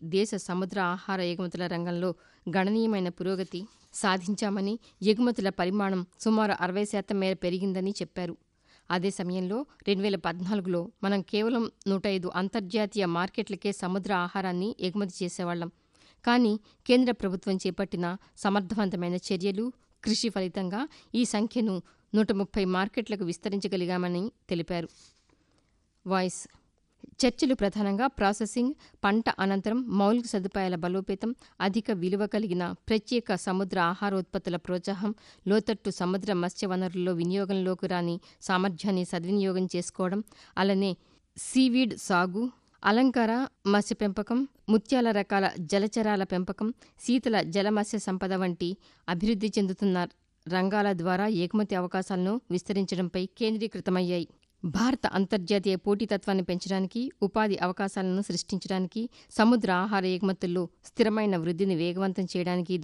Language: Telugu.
దేశ సముద్ర ఆహార ఎగుమతుల రంగంలో గణనీయమైన పురోగతి సాధించామని ఎగుమతుల పరిమాణం సుమారు అరవై శాతం మేర పెరిగిందని చెప్పారు అదే సమయంలో రెండు వేల పద్నాలుగులో మనం కేవలం నూట ఐదు అంతర్జాతీయ మార్కెట్లకే సముద్ర ఆహారాన్ని ఎగుమతి చేసేవాళ్లం కానీ కేంద్ర ప్రభుత్వం చేపట్టిన సమర్థవంతమైన చర్యలు కృషి ఫలితంగా ఈ సంఖ్యను నూట ముప్పై మార్కెట్లకు విస్తరించగలిగామని తెలిపారు వాయిస్ చర్చలు ప్రధానంగా ప్రాసెసింగ్ పంట అనంతరం మౌలిక సదుపాయాల బలోపేతం అధిక విలువ కలిగిన ప్రత్యేక సముద్ర ఆహారోత్పత్తుల ప్రోత్సాహం లోతట్టు సముద్ర మత్స్య వనరుల్లో వినియోగంలోకి రాని సామర్థ్యాన్ని సద్వినియోగం చేసుకోవడం అలానే సీవీడ్ సాగు అలంకార మత్స్య పెంపకం ముత్యాల రకాల జలచరాల పెంపకం శీతల జలమత్స్య సంపద వంటి అభివృద్ధి చెందుతున్న రంగాల ద్వారా ఎగుమతి అవకాశాలను విస్తరించడంపై కేంద్రీకృతమయ్యాయి భారత అంతర్జాతీయ పోటీతత్వాన్ని పెంచడానికి ఉపాధి అవకాశాలను సృష్టించడానికి సముద్ర ఆహార ఎగుమతుల్లో స్థిరమైన వృద్ధిని వేగవంతం చేయడానికి